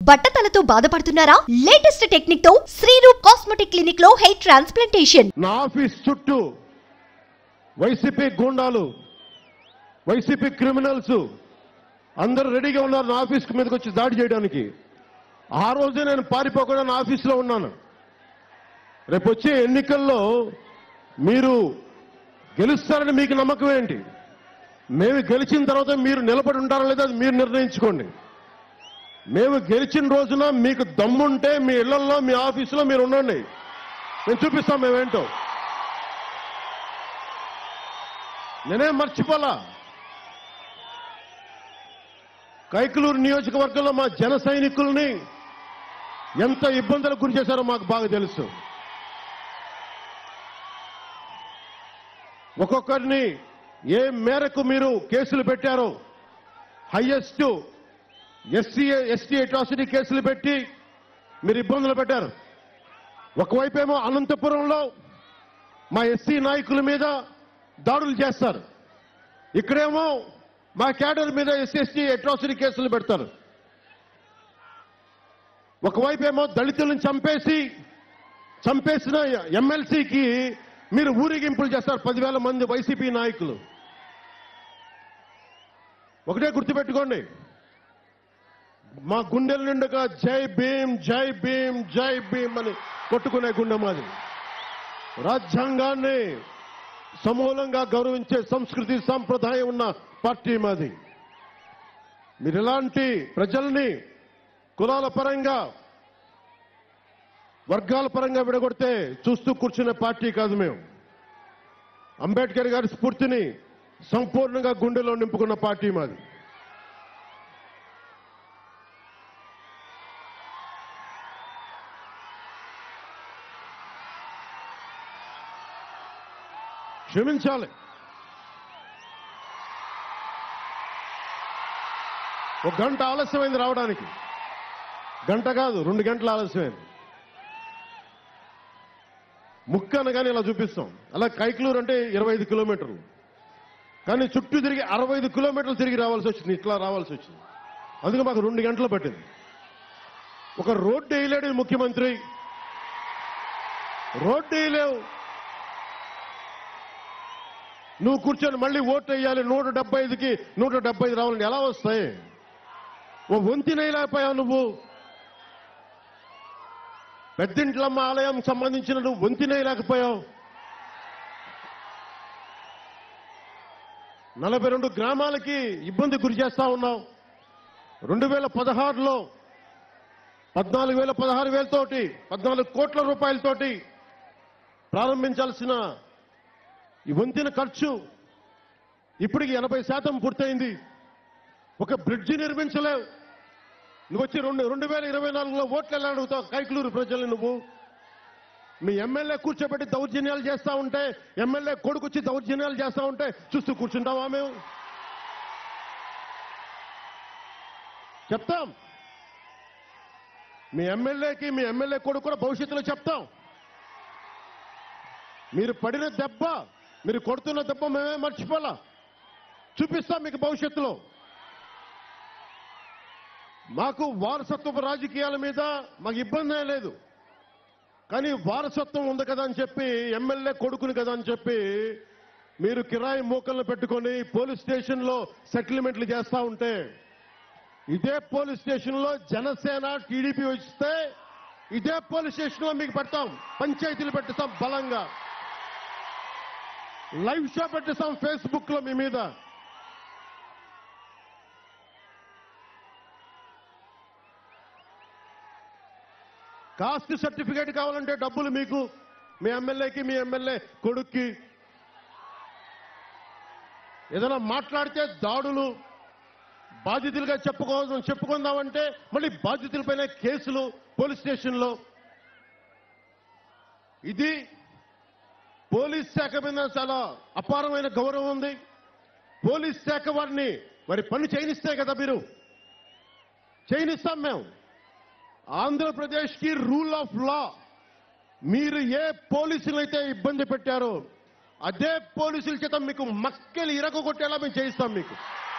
బట్టతలతో బాధపడుతున్నారా latest technique తో Shriroop cosmetic clinic లో హెయిర్ ట్రాన్స్ప్లాంటేషన్ నా ఆఫీస్ చుట్టూ వైసీపీ గూండాలు వైసీపీ క్రిమినల్స్ అందరూ రెడీగా ఉన్నారు నా ఆఫీస్ మీదకి వచ్చి దాడి చేయడానికి ఆ రోజే నేను పారిపోకుండా నా ఆఫీస్లో ఉన్నాను రేపు వచ్చే ఎన్నికల్లో మీరు గెలుస్తారని మీకు నమ్మకం ఏంటి మేము గెలిచిన తర్వాత మీరు నిలబడి ఉంటారా లేదా అది మీరు నిర్ణయించుకోండి మేము గెలిచిన రోజున మీకు దమ్ముంటే మీ ఇళ్లలో మీ ఆఫీసులో మీరు ఉండండి నేను చూపిస్తాం మేమేంటో నేనేం మర్చిపోలా కైకలూరు నియోజకవర్గంలో మా జన సైనికుల్ని ఎంత ఇబ్బందులకు గురి చేశారో మాకు బాగా తెలుసు ఒక్కొక్కరిని ఏ మేరకు మీరు కేసులు పెట్టారో హైయెస్ట్ ఎస్సీ ఎస్టీ అట్రాసిటీ కేసులు పెట్టి మీరు ఇబ్బందులు పెట్టారు ఒకవైపేమో అనంతపురంలో మా ఎస్సీ నాయకుల మీద దాడులు చేస్తారు ఇక్కడేమో మా క్యాడర్ మీద ఎస్సీ ఎస్టీ అట్రాసిటీ కేసులు పెడతారు ఒకవైపేమో దళితులను చంపేసి చంపేసిన ఎమ్మెల్సీకి మీరు ఊరేగింపులు చేస్తారు పదివేల మంది వైసీపీ నాయకులు ఒకటే గుర్తుపెట్టుకోండి మా గుండెల నిండుగా జై భీమ్ జై భీమ్ జై భీమ్ అని కొట్టుకునే గుండె మాది రాజ్యాంగాన్ని సమూలంగా గౌరవించే సంస్కృతి సాంప్రదాయం ఉన్న పార్టీ మాది మీరు ఇలాంటి ప్రజల్ని కులాల పరంగా వర్గాల పరంగా విడగొడితే చూస్తూ కూర్చునే పార్టీ కాదు మేము అంబేద్కర్ గారి స్ఫూర్తిని సంపూర్ణంగా గుండెలో నింపుకున్న పార్టీ మాది క్షమించాలి ఒక గంట ఆలస్యమైంది రావడానికి గంట కాదు రెండు గంటల ఆలస్యమైంది ముక్క అనగానే ఇలా చూపిస్తాం అలా కైక్లూరు అంటే ఇరవై ఐదు కిలోమీటర్లు కానీ చుట్టూ తిరిగి అరవై ఐదు కిలోమీటర్లు తిరిగి రావాల్సి వచ్చింది ఇట్లా రావాల్సి వచ్చింది అందుకే మాకు రెండు గంటలు పట్టింది ఒక రోడ్డు వేయలేడు ఈ ముఖ్యమంత్రి రోడ్డు వేయలేవు నువ్వు కూర్చొని మళ్ళీ ఓటు వేయాలి నూట డెబ్బై ఐదుకి నూట డెబ్బై ఐదు రావాలని ఎలా వస్తాయి ఓ వంతినేయలేకపోయావు నువ్వు పెద్దింట్లమ్మ ఆలయం సంబంధించిన నువ్వు వంతినేయలేకపోయావు నలభై రెండు గ్రామాలకి ఇబ్బంది గురి చేస్తా ఉన్నావు రెండు వేల పదహారులో పద్నాలుగు వేల పదహారు వేలతోటి పద్నాలుగు కోట్ల రూపాయలతోటి ప్రారంభించాల్సిన ఈ వంతెన ఖర్చు ఇప్పటికి ఎనభై శాతం పూర్తయింది ఒక బ్రిడ్జి నిర్మించలేవు నువ్వు వచ్చి రెండు రెండు వేల ఇరవై నాలుగులో ఓట్లు ఎలా అడుగుతావు కైకలూరు ప్రజల్ని నువ్వు మీ ఎమ్మెల్యే కూర్చోబెట్టి దౌర్జన్యాలు చేస్తా ఉంటే ఎమ్మెల్యే కొడుకొచ్చి దౌర్జన్యాలు చేస్తా ఉంటే చూస్తూ కూర్చుంటావా మేము చెప్తాం మీ ఎమ్మెల్యేకి మీ ఎమ్మెల్యే కొడుకు కూడా భవిష్యత్తులో చెప్తాం మీరు పడిన దెబ్బ మీరు కొడుతున్న దెబ్బ మేమే మర్చిపోలా చూపిస్తాం మీకు భవిష్యత్తులో మాకు వారసత్వపు రాజకీయాల మీద మాకు ఇబ్బంది లేదు కానీ వారసత్వం ఉంది కదా అని చెప్పి ఎమ్మెల్యే కొడుకుని కదా అని చెప్పి మీరు కిరాయి మూకలను పెట్టుకొని పోలీస్ స్టేషన్లో సెటిల్మెంట్లు చేస్తా ఉంటే ఇదే పోలీస్ స్టేషన్లో జనసేన టీడీపీ వస్తే ఇదే పోలీస్ స్టేషన్లో మీకు పెడతాం పంచాయతీలు పెట్టిస్తాం బలంగా లైవ్ షో పెట్టిస్తాం ఫేస్బుక్ లో మీ మీద కాస్ట్ సర్టిఫికేట్ కావాలంటే డబ్బులు మీకు మీ ఎమ్మెల్యేకి మీ ఎమ్మెల్యే కొడుక్కి ఏదైనా మాట్లాడితే దాడులు బాధితులుగా చెప్పుకో చెప్పుకుందామంటే మళ్ళీ బాధితులపైన కేసులు పోలీస్ స్టేషన్లో ఇది పోలీస్ శాఖ మీద చాలా అపారమైన గౌరవం ఉంది పోలీస్ శాఖ వారిని మరి పని చేయనిస్తే కదా మీరు చేయనిస్తాం మేము ఆంధ్రప్రదేశ్కి రూల్ ఆఫ్ లా మీరు ఏ పోలీసులు అయితే ఇబ్బంది పెట్టారో అదే పోలీసుల చేత మీకు మక్కెలు ఇరగొట్టేలా మేము చేయిస్తాం మీకు